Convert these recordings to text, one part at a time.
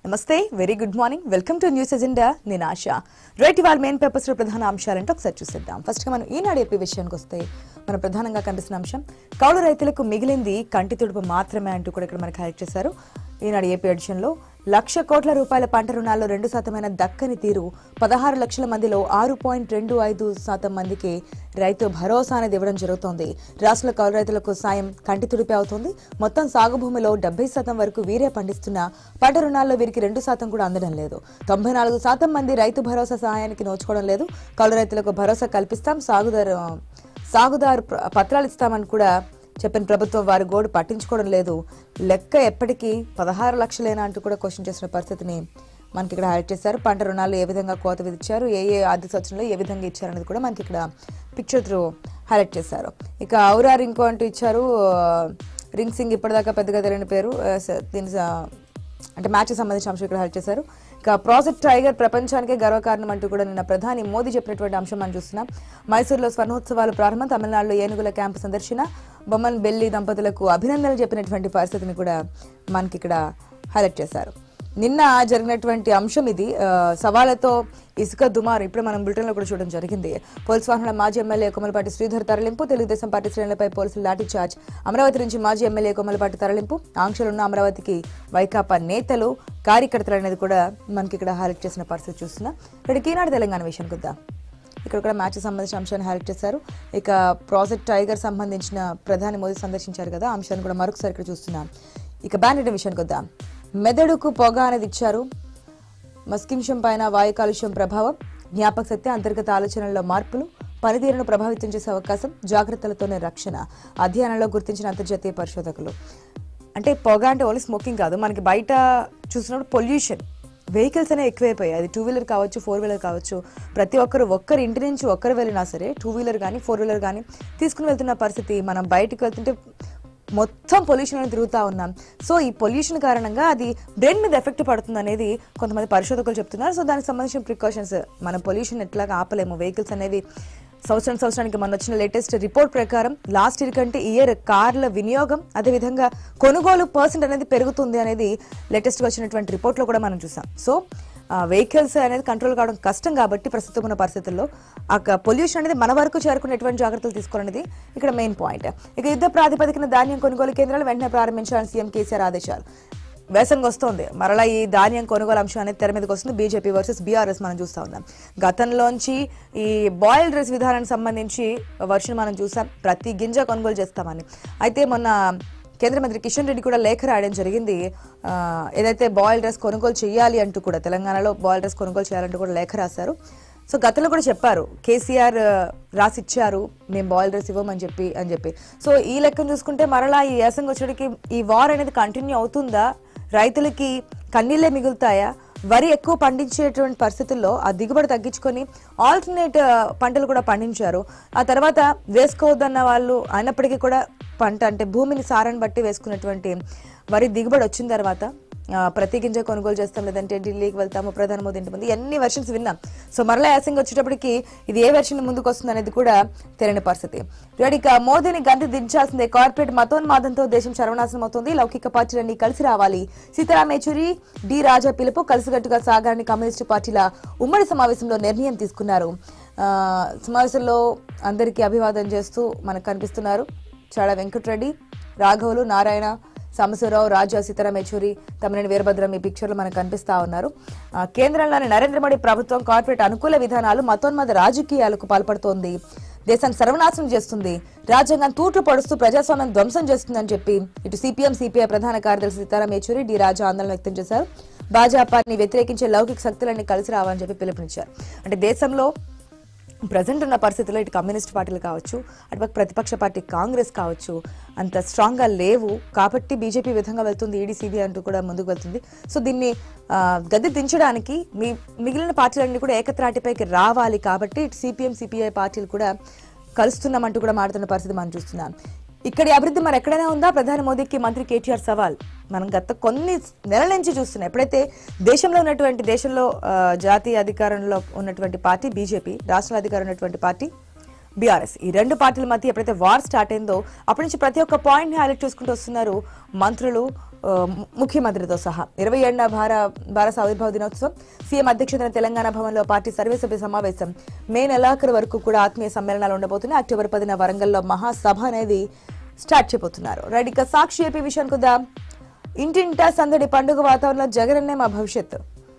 నమస్తే very good morning welcome to news agenda నేను Asha right ఇవాళ మెయిన్ పేపర్స్ లో ప్రధాన అంశాలంటే ఒకసారి చూసేద్దాం ఫస్ట్ గా మనం ఈనాడు ఏపీ విషయానికి వస్తే మన ప్రధానంగా కనిపిస్తున్న అంశం కౌలు రైతులకు మిగిలింది కంటి తుడుపు మాత్రమే అంటూ కూడా ఇక్కడ మనకు హైలైట్ చేశారు ఈనాడు ఏపీ ఎడిషన్ లో లక్ష కోట్ల రూపాయల పంట రుణాల్లో రెండు శాతమైన దక్కని తీరు పదహారు లక్షల మందిలో ఆరు పాయింట్ రెండు ఐదు శాతం మందికి రైతు భరోసా అనేది ఇవ్వడం జరుగుతోంది రాష్ట్ర కౌలు రైతులకు సాయం కంటి తుడిపే అవుతుంది మొత్తం సాగు భూమిలో డెబ్బై శాతం వరకు వీరే పండిస్తున్న పంట రుణాల్లో వీరికి రెండు శాతం కూడా అందడం లేదు తొంభై నాలుగు శాతం మంది రైతు భరోసా సహాయానికి నోచుకోవడం లేదు కౌలు రైతులకు భరోసా కల్పిస్తాం సాగుదారు సాగుదారు ప్ర- పత్రాలు ఇస్తామని కూడా చెప్పిన ప్రభుత్వం వారి గోడు పట్టించుకోవడం లేదు లెక్క ఎప్పటికీ పదహారు లక్షలేనా అంటూ కూడా క్వశ్చన్ చేసిన పరిస్థితిని మనకి ఇక్కడ హైలైట్ చేశారు పంట రుణాలు ఏ విధంగా కోత విధించారు ఏ ఏ ఆర్థిక సంవత్సరంలో ఏ విధంగా ఇచ్చారనేది కూడా మనకి ఇక్కడ పిక్చర్ త్రూ హైలైట్ చేశారు ఇక ఔరా రింకో అంటూ ఇచ్చారు ఆ, రింగ్ సింగ్ ఇప్పటిదాకా పెద్దగా తెలియని పేరు ఆ, స- దీని స- అంటే మ్యాచ్ సంబంధించిన అంశం ఇక్కడ హైలైట్ చేశారు ఇక ప్రాజెక్ట్ టైగర్ ప్రపంచానికే గర్వకారణం అంటూ కూడా నిన్న ప్రధాని మోదీ చెప్పినటువంటి అంశం మనం చూస్తున్నాం మైసూరులో స్వర్ణోత్సవాలు ప్రారంభం తమిళనాడులో ఏనుగుల క్యాంపు సందర్శన బొమ్మన్ బెల్లి దంపతులకు అభినందనలు చెప్పినటువంటి పరిస్థితిని కూడా మనకి ఇక్కడ హైలైట్ చేశారు నిన్న జరిగినటువంటి అంశం ఇది ఆ, సవాళ్లతో ఇసుక దుమారు ఇప్పుడు మనం బ్రిటన్లో కూడా చూడడం జరిగింది పోలీస్ వాహనాల మాజీ ఎమ్మెల్యే కొమ్మలపాటి శ్రీధర్ తరలింపు తెలుగుదేశం పార్టీ శ్రేణులపై పోలీసులు లాఠీ చార్జ్ అమరావతి నుంచి మాజీ ఎమ్మెల్యే కొమ్మలపాటి తరలింపు ఆంక్షలున్న అమరావతికి వైకాపా నేతలు కార్యకర్తలు అనేది కూడా మనకి ఇక్కడ హైలైట్ చేసిన పరిస్థితి చూస్తున్నా ఇక్కడ ఈనాడు తెలంగాణ విషయానికి వద్దాం ఇక్కడ కూడా మ్యాచ్ సంబంధించిన అంశాన్ని హైలైట్ చేశారు ఇక ప్రాజెక్ట్ టైగర్ సంబంధించిన ప్రధాని మోదీ సందర్శించారు కదా ఆ అంశాన్ని కూడా మరొకసారి ఇక్కడ చూస్తున్నాం ఇక బ్యానెట్ విషయానికి వద్దాం మెదడుకు పొగ అనేది ఇచ్చారు మస్కింశం పైన వాయు కాలుష్యం ప్రభావం జ్ఞాపక శక్తి అంతర్గత ఆలోచనల్లో మార్పులు పనితీరును ప్రభావితం చేసే అవకాశం జాగ్రత్తలతోనే రక్షణ అధ్యయనంలో గుర్తించిన అంతర్జాతీయ పరిశోధకులు అంటే పొగ అంటే ఓన్లీ స్మోకింగ్ కాదు మనకి బయట చూసినప్పుడు పొల్యూషన్ వెహికల్స్ అనేవి ఎక్కువైపోయాయి అది టూ వీలర్ కావచ్చు ఫోర్ వీలర్ కావచ్చు ప్రతి ఒక్కరు ఒక్కరి ఇంటి నుంచి ఒక్కరు వెళ్ళినా సరే టూ వీలర్ కానీ ఫోర్ వీలర్ కానీ తీసుకుని వెళ్తున్న పరిస్థితి మనం బయటికి వెళ్తుంటే మొత్తం పొల్యూషన్ తిరుగుతూ ఉన్నాం సో ఈ పొల్యూషన్ కారణంగా అది బ్రెయిన్ మీద ఎఫెక్ట్ పడుతుంది అనేది కొంతమంది పరిశోధకులు చెప్తున్నారు సో దానికి సంబంధించిన ప్రికాషన్స్ మనం పొల్యూషన్ ఎట్లాగా ఆపలేము వెహికల్స్ అనేవి సంవత్సరం సంవత్సరానికి మన వచ్చిన లేటెస్ట్ రిపోర్ట్ ప్రకారం లాస్ట్ ఇయర్ కంటే ఇయర్ కార్ల వినియోగం అదేవిధంగా కొనుగోలు పర్సెంట్ అనేది పెరుగుతుంది అనేది లేటెస్ట్గా వచ్చినటువంటి రిపోర్ట్లో కూడా మనం చూసాం సో వెహికల్స్ అనేది కంట్రోల్ కావడం కష్టం కాబట్టి ప్రస్తుతం ఉన్న పరిస్థితుల్లో ఆ పొల్యూషన్ అనేది మన వరకు చేరుకునేటువంటి జాగ్రత్తలు తీసుకోవాలనేది ఇక్కడ మెయిన్ పాయింట్ ఇక యుద్ధ ప్రాతిపదికన ధాన్యం కొనుగోలు కేంద్రాలు వెంటనే ప్రారంభించాలని సీఎం కేసీఆర్ ఆదేశాలు వేసంగి వస్తోంది మరలా ఈ ధాన్యం కొనుగోలు అంశం అనేది తెర మీదకి వస్తుంది బీజేపీ వర్సెస్ బీఆర్ఎస్ మనం చూస్తా ఉన్నాం గతంలోంచి ఈ బాయిల్డ్ రైస్ విధానానికి సంబంధించి వర్షన్ మనం చూసాం ప్రతి గింజ కొనుగోలు చేస్తామని అయితే మొన్న కేంద్ర మంత్రి కిషన్ రెడ్డి కూడా లేఖ రాయడం జరిగింది ఆ, ఏదైతే బాయిల్డ్ రైస్ కొనుగోలు చేయాలి అంటూ కూడా తెలంగాణలో బాయిల్డ్ రైస్ కొనుగోలు చేయాలంటూ కూడా లేఖ రాశారు సో గతంలో కూడా చెప్పారు కేసీఆర్ ఆ, రాసిచ్చారు మేము బాయిల్ రైస్ ఇవ్వమని చెప్పి అని చెప్పి సో ఈ లెక్కను చూసుకుంటే మరలా ఈ యాసంగి వచ్చేటికి ఈ వార్ అనేది కంటిన్యూ అవుతుందా రైతులకి కన్నీళ్ళే మిగులుతాయా వరి ఎక్కువ పండించేటువంటి పరిస్థితుల్లో ఆ దిగుబడి తగ్గించుకొని ఆల్టర్నేట్ పంటలు కూడా పండించారు ఆ తర్వాత వేసుకోవద్దన్న వాళ్ళు అయినప్పటికీ కూడా పంట అంటే భూమిని సారాన్ని బట్టి వేసుకున్నటువంటి వరి దిగుబడి వచ్చిన తర్వాత ఆ, ప్రతి గింజ కొనుగోలు చేస్తాం లేదంటే ఢిల్లీకి వెళ్తాము ప్రధాని మోదీ ఇంటి ముందు ఎన్ని వెర్షన్స్ విన్నాం సో మరలా యాసింగ్ వచ్చేటప్పటికి ఇది ఏ వెర్షన్ ముందుకు వస్తుంది అనేది కూడా తెలియని పరిస్థితి రైట్, ఇక మోదీని గంతి దించాల్సిందే కార్పొరేట్ మతోన్మాదంతో దేశం సర్వనాశనం అవుతుంది లౌకిక పార్టీలన్నీ కలిసి రావాలి సీతారాం యేచూరి డి రాజా పిలుపు కలిసికట్టుగా సాగాలని కమ్యూనిస్టు పార్టీల ఉమ్మడి సమావేశంలో నిర్ణయం తీసుకున్నారు ఆ, సమావేశంలో అందరికీ అభివాదం చేస్తూ మనకు కనిపిస్తున్నారు చాడా వెంకటరెడ్డి రాఘవులు నారాయణ సాంబశివరావు రాజా సీతారాం యెచూరి తమ్మినేని వీరభద్రం ఈ పిక్చర్లో మనకు కనిపిస్తా ఉన్నారు ఆ, కేంద్రంలోని నరేంద్ర మోడీ ప్రభుత్వం కార్పొరేట్ అనుకూల విధానాలు మతోన్మద రాజకీయాలకు పాల్పడుతోంది దేశాన్ని సర్వనాశనం చేస్తుంది రాజ్యాంగం తూట్లు పడుస్తూ ప్రజాస్వామ్యం ధ్వంసం చేస్తుందని చెప్పి ఇటు సిపిఎం సిపిఐ ప్రధాన కార్యదర్శి సీతారాం యెచూరి డి రాజా ఆందోళన వ్యక్తం చేశారు భాజపాని వ్యతిరేకించే లౌకిక శక్తులన్నీ కలిసి రావాలని చెప్పి పిలుపునిచ్చారు అంటే దేశంలో ప్రజెంట్ ఉన్న పరిస్థితుల్లో ఇటు కమ్యూనిస్ట్ పార్టీలు కావచ్చు అటుపక్క ప్రతిపక్ష పార్టీ కాంగ్రెస్ కావచ్చు అంత స్ట్రాంగ్గా లేవు కాబట్టి బీజేపీ విధంగా వెళ్తుంది ఈడీసీబీ అంటూ కూడా ముందుకు వెళ్తుంది సో దీన్ని ఆ, గద్దె దించడానికి మీ మిగిలిన పార్టీలన్నీ కూడా ఏకత్రాటిపైకి రావాలి కాబట్టి ఇటు సిపిఎం సిపిఐ పార్టీలు కూడా కలుస్తున్నామంటూ కూడా మాడుతున్న పరిస్థితి మనం చూస్తున్నాం ఇక్కడి అభివృద్ధి మరి ఎక్కడైనా ఉందా ప్రధాని మోదీకి మంత్రి కేటీఆర్ సవాల్ మనం గత కొన్ని నెలల నుంచి చూస్తున్నాం ఎప్పుడైతే దేశంలో ఉన్నటువంటి దేశంలో ఆ, జాతీయ అధికారంలో ఉన్నటువంటి పార్టీ బీజేపీ రాష్ట్ర అధికారం ఉన్నటువంటి పార్టీ బీఆర్ఎస్ ఈ రెండు పార్టీల మధ్య ఎప్పుడైతే వార్ స్టార్ట్ అయిందో అప్పటి నుంచి ప్రతి ఒక్క పాయింట్ ని హైలైట్ చేసుకుంటూ వస్తున్నారు మంత్రులు ఆ, ము- ముఖ్యమంత్రితో సహా ఇరవై ఏడున భార భారత ఆవిర్భావ దినోత్సవం సీఎం అధ్యక్షతన తెలంగాణ భవన్లో పార్టీ సర్వసభ్య సమావేశం మే నెలాఖరు వరకు కూడా ఆత్మీయ సమ్మేళనాలు ఉండబోతున్నాయి అక్టోబర్ పదిన వరంగల్లో మహాసభ అనేది స్టార్ట్ చేయబోతున్నారు రైట్ ఇక సాక్షి ఏపీ విషయానికి వద్దాం ఇంటింటా సందడి పండుగ వాతావరణంలో జగనన్నే మా భవిష్యత్తు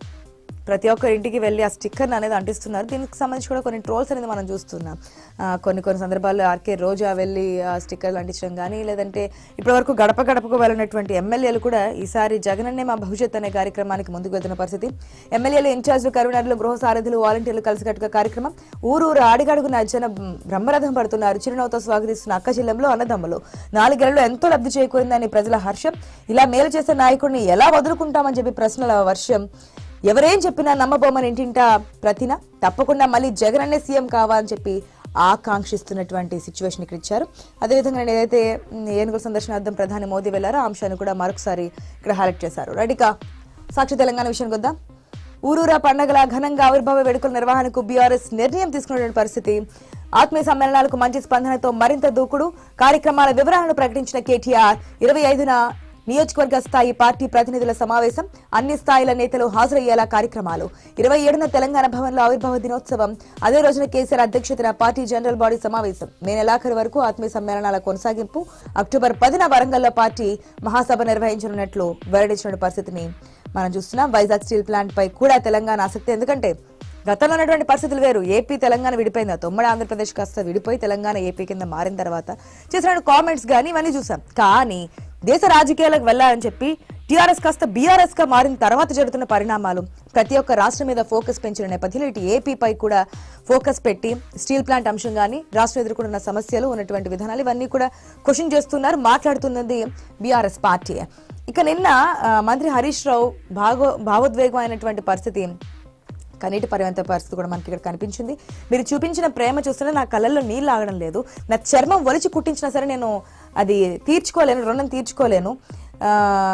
ప్రతి ఒక్కరి ఇంటికి వెళ్ళి ఆ స్టిక్కర్ అనేది అంటిస్తున్నారు దీనికి సంబంధించి కూడా కొన్ని ట్రోల్స్ అనేది మనం చూస్తున్నాం ఆ, కొన్ని కొన్ని సందర్భాల్లో ఆర్కే రోజా వెళ్ళి ఆ స్టిక్కర్లు అంటించడం కానీ లేదంటే ఇప్పటివరకు గడప గడపకు వెళ్ళినటువంటి ఎమ్మెల్యేలు కూడా ఈసారి జగనన్నే మా భవిష్యత్ అనే కార్యక్రమానికి ముందుకు వెళ్తున్న పరిస్థితి ఎమ్మెల్యేలు ఇన్ఛార్జీలు కరుణారులు గృహ సారథులు వాలంటీర్లు కలిసికట్టుగా కార్యక్రమం ఊరూరు అడిగడుగున జన బ్రహ్మరథం పడుతున్నారు చిరునవ్వుతో స్వాగతిస్తున్న అక్క జిల్లంలో అన్నదమ్ములు నాలుగేళ్లలో ఎంతో లబ్ధి చేకూరిందని ప్రజల హర్షం ఇలా మేలు చేసే నాయకుడిని ఎలా వదులుకుంటామని చెప్పి ప్రశ్నల వర్షం ఎవరేం చెప్పినా నమ్మబోమని ఇంటింటా ప్రతిన తప్పకుండా మళ్ళీ జగన్ అనే సీఎం కావాలని చెప్పి ఆకాంక్షిస్తున్నటువంటి సిచ్యువేషన్ ఇక్కడ ఇచ్చారు అదేవిధంగా నేను ఏదైతే మ్, ఏనుగుల సందర్శనార్థం ప్రధాని మోదీ వెళ్లారో ఆ అంశాన్ని కూడా మరొకసారి ఇక్కడ హైలైట్ చేశారు రెడీకా సాక్షి తెలంగాణ విషయానికి వద్దాం ఊరూరా పండగల ఘనంగా ఆవిర్భావ వేడుకల నిర్వహణకు బీఆర్ఎస్ నిర్ణయం తీసుకున్నటువంటి పరిస్థితి ఆత్మీయ సమ్మేళనాలకు మంచి స్పందనతో మరింత దూకుడు కార్యక్రమాల వివరాలను ప్రకటించిన కేటీఆర్ ఇరవై ఐదున నియోజకవర్గ స్థాయి పార్టీ ప్రతినిధుల సమావేశం అన్ని స్థాయిల నేతలు హాజరయ్యేలా కార్యక్రమాలు ఇరవై ఏడున తెలంగాణ భవన్లో ఆవిర్భావ దినోత్సవం అదే రోజున కేసీఆర్ అధ్యక్షతన పార్టీ జనరల్ బాడీ సమావేశం మే నెలాఖరు వరకు ఆత్మీయ సమ్మేళనాల కొనసాగింపు అక్టోబర్ పదిన వరంగల్లో పార్టీ మహాసభ నిర్వహించనున్నట్లు వెల్లడించిన పరిస్థితిని మనం చూస్తున్నాం వైజాగ్ స్టీల్ ప్లాంట్ పై కూడా తెలంగాణ ఆసక్తి ఎందుకంటే గతంలో ఉన్నటువంటి పరిస్థితులు వేరు ఏపీ తెలంగాణ విడిపోయింది తొమ్మడి ఆంధ్రప్రదేశ్ కాస్త విడిపోయి తెలంగాణ ఏపీ కింద మారిన తర్వాత చేసిన కామెంట్స్ కానీ ఇవన్నీ చూసాం కానీ దేశ రాజకీయాలకు వెళ్ళాలని చెప్పి టీఆర్ఎస్ కాస్త బీఆర్ఎస్ గా మారిన తర్వాత జరుగుతున్న పరిణామాలు ప్రతి ఒక్క రాష్ట్రం మీద ఫోకస్ పెంచిన నేపథ్యంలో ఇటు ఏపీపై కూడా ఫోకస్ పెట్టి స్టీల్ ప్లాంట్ అంశం కానీ రాష్ట్రం ఎదుర్కొంటున్న సమస్యలు ఉన్నటువంటి విధానాలు ఇవన్నీ కూడా క్వశ్చన్ చేస్తున్నారు మాట్లాడుతున్నది బీఆర్ఎస్ పార్టీ ఇక నిన్న ఆ, మంత్రి హరీష్ రావు భాగో భావోద్వేగమైనటువంటి పరిస్థితి కన్నీటి పరివంత పరిస్థితి కూడా మనకి ఇక్కడ కనిపించింది మీరు చూపించిన ప్రేమ చూస్తుంటే నా కళ్ళల్లో నీళ్ళు ఆగడం లేదు నా చర్మం ఒలిచి కుట్టించినా సరే నేను అది తీర్చుకోలేను రుణం తీర్చుకోలేను ఆ,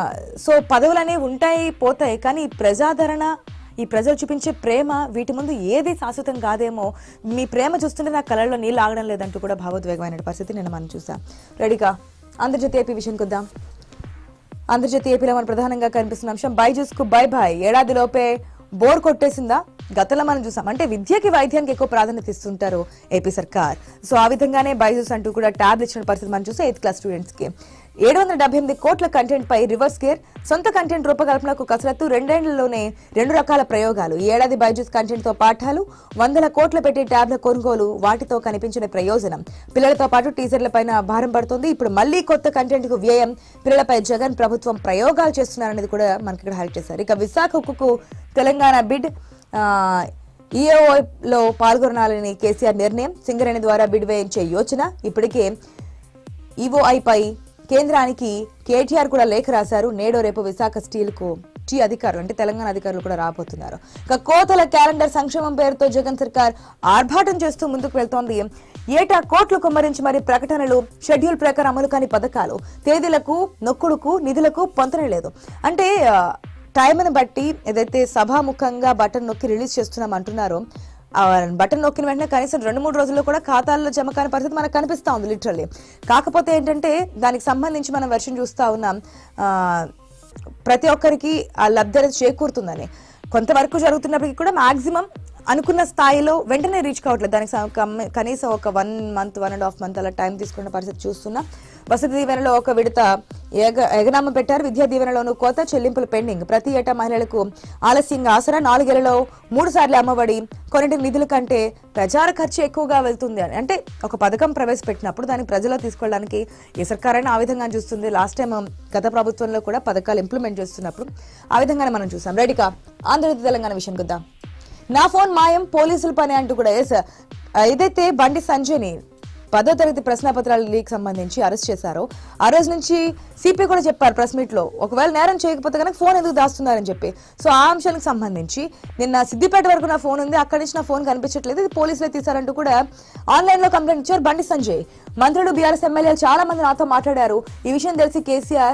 సో పదవులు అనేవి ఉంటాయి పోతాయి కానీ ఈ ప్రజాదరణ ఈ ప్రజలు చూపించే ప్రేమ వీటి ముందు ఏది శాశ్వతం కాదేమో మీ ప్రేమ చూస్తుంటే నా కళ్ళల్లో నీళ్ళు ఆగడం లేదంటూ కూడా భావోద్వేగమైన పరిస్థితి నిన్న మనం చూసాం రెడీగా ఆంధ్రజ్యోతి ఏపీ విషయానికి వద్దాం ఆంధ్రజ్యోతి ఏపీలో మన ప్రధానంగా కనిపిస్తున్న అంశం బైజూస్ కు బై బై ఏడాదిలోపే బోర్ కొట్టేసిందా గతంలో మనం చూసాం అంటే విద్యకి వైద్యానికి ఎక్కువ ప్రాధాన్యత ఇస్తుంటారు ఏపీ సర్కార్ సో ఆ విధంగానే బైజూస్ అంటూ కూడా ట్యాబ్ ఇచ్చిన పరిస్థితి మనం చూస్తే ఎయిత్ క్లాస్ స్టూడెంట్స్ కి ఏడు వందల డెబ్బై ఎనిమిది కోట్ల కంటెంట్ పై రివర్స్ గేర్ సొంత కంటెంట్ రూపకల్పనకు కసరత్తు రెండేళ్లలోనే రెండు రకాల ప్రయోగాలు ఈ ఏడాది బైజూస్ కంటెంట్ తో పాఠాలు వందల కోట్ల పెట్టి ట్యాబ్ల కొనుగోలు వాటితో కనిపించిన ప్రయోజనం పిల్లలతో పాటు టీచర్ల పైన భారం పడుతుంది ఇప్పుడు మళ్ళీ కొత్త కంటెంట్ కు వ్యయం పిల్లలపై జగన్ ప్రభుత్వం ప్రయోగాలు చేస్తున్నారనేది కూడా మనకి ఇక్కడ హైలైట్ చేశారు ఇక విశాఖ ఉక్కుకు తెలంగాణ బిడ్ ఈఓలో పాల్గొనాలని కేసీఆర్ నిర్ణయం సింగరేణి ద్వారా బిడ్ వేయించే యోచన ఇప్పటికే ఈఓఐపై కేంద్రానికి కేటీఆర్ కూడా లేఖ రాశారు నేడో రేపు విశాఖ స్టీల్ కు టీ అధికారులు అంటే తెలంగాణ అధికారులు కూడా రాబోతున్నారు ఇక కోతల క్యాలెండర్ సంక్షేమం పేరుతో జగన్ సర్కార్ ఆర్భాటం చేస్తూ ముందుకు వెళ్తోంది ఏటా కోట్లు కుమ్మరించి మరి ప్రకటనలు షెడ్యూల్ ప్రకారం అమలు కాని పథకాలు తేదీలకు నొక్కుడుకు నిధులకు పొంతనే లేదు అంటే ఆ, టైంని బట్టి ఏదైతే సభాముఖంగా బటన్ నొక్కి రిలీజ్ చేస్తున్నాం అంటున్నారో ఆ బటన్ నొక్కిన వెంటనే కనీసం రెండు మూడు రోజుల్లో కూడా ఖాతాల్లో జమ కాని పరిస్థితి మనకు కనిపిస్తా ఉంది లిటరల్లీ కాకపోతే ఏంటంటే దానికి సంబంధించి మనం వెర్షన్ చూస్తా ఉన్నాం ఆ, ప్రతి ఒక్కరికి ఆ లబ్ధి అనేది చేకూరుతుందని కొంతవరకు జరుగుతున్నప్పటికీ కూడా మాక్సిమం అనుకున్న స్థాయిలో వెంటనే రీచ్ కావట్లేదు దానికి సం- కమ్- కనీసం ఒక one month one and half month అలా టైం తీసుకున్న పరిస్థితి చూస్తున్నాం వసతి దీవెనలో ఒక విడత ఎగ ఎగనామం పెట్టారు విద్యా దీవెనలోనూ కోత చెల్లింపులు పెండింగ్ ప్రతి ఏటా మహిళలకు ఆలస్యంగా ఆసరా నాలుగేళ్లలో మూడు సార్లు అమ్మబడి కొన్నింటి నిధుల కంటే ప్రచార ఖర్చు ఎక్కువగా వెళ్తుంది అని అంటే ఒక పథకం ప్రవేశపెట్టినప్పుడు దాన్ని ప్రజల్లో తీసుకెళ్ళడానికి ఏ సర్కారైనా ఆ విధంగా చూస్తుంది లాస్ట్ టైం గత ప్రభుత్వంలో కూడా పథకాలు ఇంప్లిమెంట్ చేస్తున్నప్పుడు ఆ విధంగానే మనం చూసాం రెడీకా ఆంధ్రప్రదేశ్ తెలంగాణ విషయానికి వద్దాం నా ఫోన్ మాయం పోలీసుల పని అంటూ కూడా ఎస్ ఏదైతే బండి సంజయ్ని పదో తరగతి ప్రశ్నపత్రాల లీక్ సంబంధించి అరెస్ట్ చేశారో ఆ రోజు నుంచి సిపి కూడా చెప్పారు ప్రెస్ మీట్ లో ఒకవేళ నేరం చేయకపోతే కనుక ఫోన్ ఎందుకు దాస్తున్నారని చెప్పి సో ఆ అంశానికి సంబంధించి నిన్న సిద్దిపేట వరకు నా ఫోన్ ఉంది అక్కడి నుంచి నా ఫోన్ కనిపించట్లేదు ఇది పోలీసులే తీశారంటూ కూడా ఆన్లైన్ లో కంప్లైంట్ ఇచ్చారు బండి సంజయ్ మంత్రులు బీఆర్ఎస్ ఎమ్మెల్యేలు చాలా మంది నాతో మాట్లాడారు ఈ విషయం తెలిసి కేసీఆర్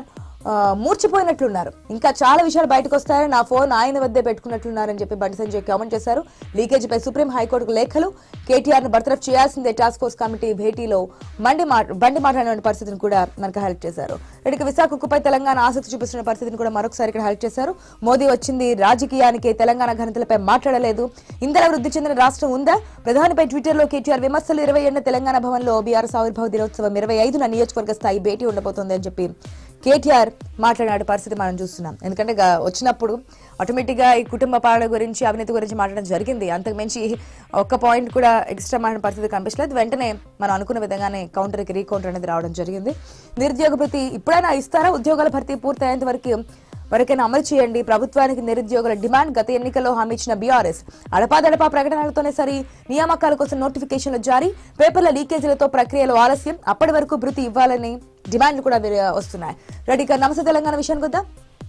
ఆ, మూర్చిపోయినట్లున్నారు ఇంకా చాలా విషయాలు బయటకు వస్తాయని నా ఫోన్ ఆయన వద్దే పెట్టుకున్నట్లున్నారని చెప్పి బండి సంజయ్ కామెంట్ చేశారు లీకేజీపై సుప్రీం హైకోర్టుకు లేఖలు కేటీఆర్ ను బర్తరఫ్ చేయాల్సిందే టాస్క్ ఫోర్స్ కమిటీ భేటీలో బండి మా బండి మాట్లాడిన పరిస్థితిని కూడా మనకు హైలైట్ చేశారు ఇక విశాఖ ఉక్కుపై తెలంగాణ ఆసక్తి చూపిస్తున్న పరిస్థితిని కూడా మరొకసారి ఇక్కడ హైలైట్ చేశారు మోదీ వచ్చింది రాజకీయానికి తెలంగాణ ఘనతలపై మాట్లాడలేదు ఇంతలా వృద్ధి చెందిన రాష్ట్రం ఉందా ప్రధానిపై ట్విట్టర్లో కేటీఆర్ విమర్శలు ఇరవై ఏడున తెలంగాణ భవన్లో బీఆర్ఎస్ ఆవిర్భావ దినోత్సవం ఇరవై ఐదున నియోజకవర్గ స్థాయి భేటీ ఉండబోతోంది అని చెప్పి కేటీఆర్ మాట్లాడిన పరిస్థితి మనం చూస్తున్నాం ఎందుకంటే గా- వచ్చినప్పుడు ఆటోమేటిక్గా ఈ కుటుంబ పాలన గురించి అవినీతి గురించి మాట్లాడడం జరిగింది అంతకు మించి ఒక్క పాయింట్ కూడా ఎక్స్ట్రా మాట్లాడిన పరిస్థితి కనిపించలేదు వెంటనే మనం అనుకున్న విధంగానే కౌంటర్కి రీకౌంటర్ అనేది రావడం జరిగింది నిరుద్యోగ భృతి ఇప్పుడైనా ఇస్తారా ఉద్యోగాల భర్తీ పూర్తయ్యేంత వరకు వరకైనా అమలు చేయండి ప్రభుత్వానికి నిరుద్యోగుల డిమాండ్ గత ఎన్నికల్లో హామీ ఇచ్చిన బీఆర్ఎస్ అడపాదడపా ప్రకటనలతోనే సరి నియామకాల కోసం నోటిఫికేషన్లు జారీ పేపర్ల లీకేజీలతో ప్రక్రియలో ఆలస్యం అప్పటి వరకు భృతి ఇవ్వాలని డిమాండ్లు కూడా వీరి- వస్తున్నాయి రెడీ ఇక నమస్తే తెలంగాణ విషయానికి వద్దాం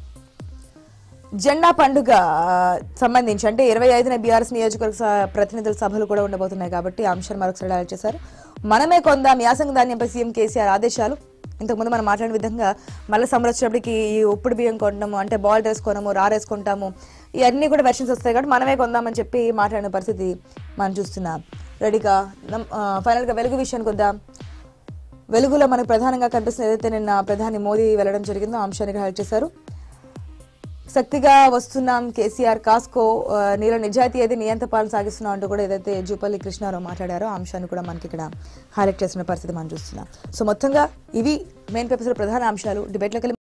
జెండా పండుగ ఆ, సంబంధించి అంటే ఇరవై ఐదున బీఆర్ఎస్ నియోజకవర్గ స- ప్రతినిధుల సభలు కూడా ఉండబోతున్నాయి కాబట్టి ఆ అంశాన్ని మరొకసారి హైలైట్ చేశారు మనమే కొందాం యాసంగ ధాన్యంపై సీఎం కేసీఆర్ ఆదేశాలు ఇంతకుముందు మనం మాట్లాడిన విధంగా మళ్ళీ సమ్మర్ వచ్చినప్పటికి ఈ ఉప్పుడు బియ్యం కొంటాము అంటే బాల్ వేసుకోనము రారేసుకుంటాము ఇవన్నీ కూడా వెర్షన్స్ వస్తాయి కాబట్టి మనమే కొందామని చెప్పి మాట్లాడిన పరిస్థితి మనం చూస్తున్నాం రెడీగా నమ్- ఆ, ఫైనల్గా వెలుగు విషయానికి వద్దాం వెలుగులో మనకు ప్రధానంగా కనిపిస్తుంది ఏదైతే నిన్న ప్రధాని మోదీ వెళ్ళడం జరిగిందో ఆ అంశాన్ని హైలైట్ చేశారు శక్తిగా వస్తున్నాం కేసీఆర్ కాస్కో ఆ, నీలో నిజాయితీ ఏది నియంత పాలన సాగిస్తున్నాం అంటూ కూడా ఏదైతే జూపల్లి కృష్ణారావు మాట్లాడారో ఆ అంశాన్ని కూడా మనకి ఇక్కడ హైలైట్ చేసిన పరిస్థితి మనం చూస్తున్నాం సో మొత్తంగా ఇవి మెయిన్ పేపర్స్ ప్రధాన అంశాలు డిబేట్లోకి వెళ్ళి